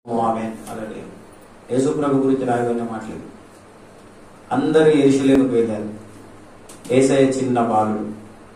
ఆమె అలాగే యేసు ప్రభు గురించి రాయబడిన మాటలు అందరూ ఎరుషులేముకు వెళ్ళారు ఏసయ్య చిన్న బాలుడు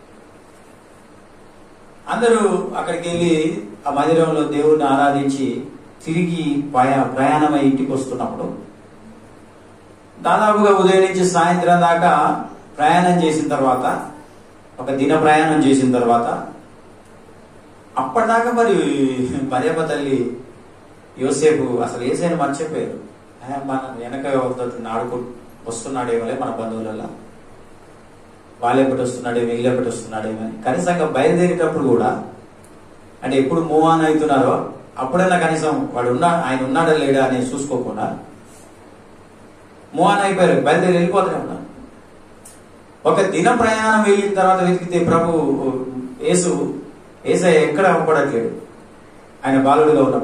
అందరూ అక్కడికి వెళ్ళి ఆ మందిరంలో దేవుడిని ఆరాధించి తిరిగి పయ ప్రయాణమై ఇంటికి వస్తున్నప్పుడు దాదాపుగా ఉదయం నుంచి సాయంత్రం దాకా ప్రయాణం చేసిన తర్వాత ఒక దిన ప్రయాణం చేసిన తర్వాత అప్పటిదాకా మరి మరియమ్మ తల్లి యోసేపు అసలు ఏసైనా మర్చిపోయారు ఆయన మన వెనక ఒకటి ఆడుకు వస్తున్నాడేమోలే మన బంధువులలో వాళ్ళు ఎప్పటి వస్తున్నాడేమో వీళ్ళు ఎప్పటి వస్తున్నాడేమో అని కనీసంగా బయలుదేరేటప్పుడు కూడా అంటే ఎప్పుడు మూవ్ ఆన్ అవుతున్నారో అప్పుడైనా కనీసం వాడు ఉన్నా ఆయన ఉన్నాడా లేడా అని చూసుకోకుండా మూవ్ ఆన్ అయిపోయారు బయలుదేరి వెళ్ళిపోతూనే ఉన్నారు ఒక దిన ప్రయాణం వెళ్ళిన తర్వాత వెతికితే ప్రభు యేసు ఏసయ్య ఎక్కడ అవ్వబడట్లేడు ఆయన బాలుడిగా ఉన్నాం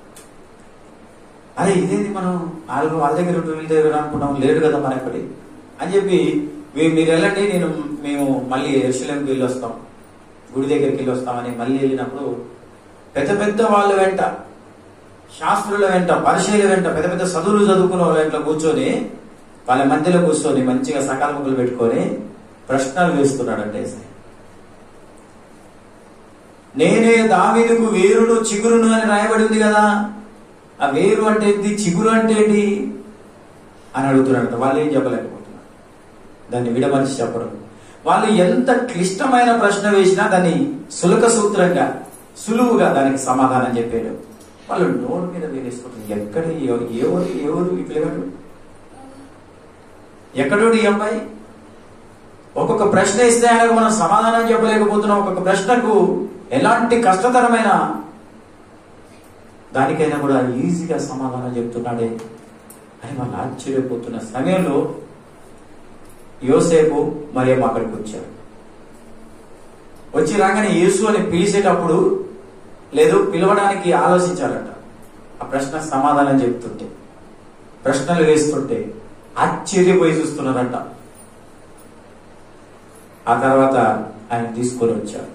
అరే ఇదేంటి మనం వాళ్ళు వాళ్ళ దగ్గర ఉంటూ వీళ్ళ దగ్గర అనుకుంటాం లేడు కదా మన ఎక్కడి అని చెప్పి "మీ- మీరు వెళ్ళండి నేను మేము మళ్ళీ ఎరుసలేంకి వెళ్ళి వస్తాం గుడి దగ్గరికి వెళ్ళి వస్తామని మళ్ళీ వెళ్ళినప్పుడు పెద్ద పెద్ద వాళ్ళ వెంట శాస్త్రుల వెంట పరిశీల వెంట పెద్ద పెద్ద చదువులు చదువుకున్న వాళ్ళ వెంట కూర్చొని వాళ్ళ మధ్యలో కూర్చొని మంచిగా సకాల ముగ్గులు పెట్టుకొని ప్రశ్నలు వేస్తున్నాడంటే ఏసయ్య. నేనే దావీదుకు వేరును చిగురును అని రాయబడి ఉంది కదా ఆ వేరు అంటే ఏంటి చిగురు అంటే ఏంటి అని అడుగుతున్నారంట వాళ్ళు ఏం చెప్పలేకపోతున్నారు దాన్ని విడమరిచి చెప్పడం వాళ్ళు ఎంత క్లిష్టమైన ప్రశ్న వేసినా దాన్ని సులక సూత్రంగా సులువుగా దానికి సమాధానం చెప్పాడు వాళ్ళు నోరు మీద వేరేసుకుంటారు ఎక్కడ ఎవ- ఎవరు ఎవరు ఈ పిల్లగాడు ఎక్కడోడు ఈ అబ్బాయి ఒక్కొక్క ప్రశ్న ఇస్తే ఆయనకు మనం సమాధానం చెప్పలేకపోతున్నాం ఒక్కొక్క ప్రశ్నకు ఎలాంటి కష్టతరమైన దానికైనా కూడా ఈజీగా సమాధానం చెప్తున్నాడే అని వాళ్ళు ఆశ్చర్యపోతున్న సమయంలో యోసేపు మరియమ్మ అక్కడికి వచ్చారు వచ్చి రాగానే యేసు అని పిలిచేటప్పుడు లేదు పిలవడానికి ఆలోచించారట ఆ ప్రశ్న సమాధానం చెప్తుంటే ప్రశ్నలు వేస్తుంటే ఆశ్చర్యపోయి చూస్తున్నారట ఆ తర్వాత ఆయన తీసుకొని వచ్చారు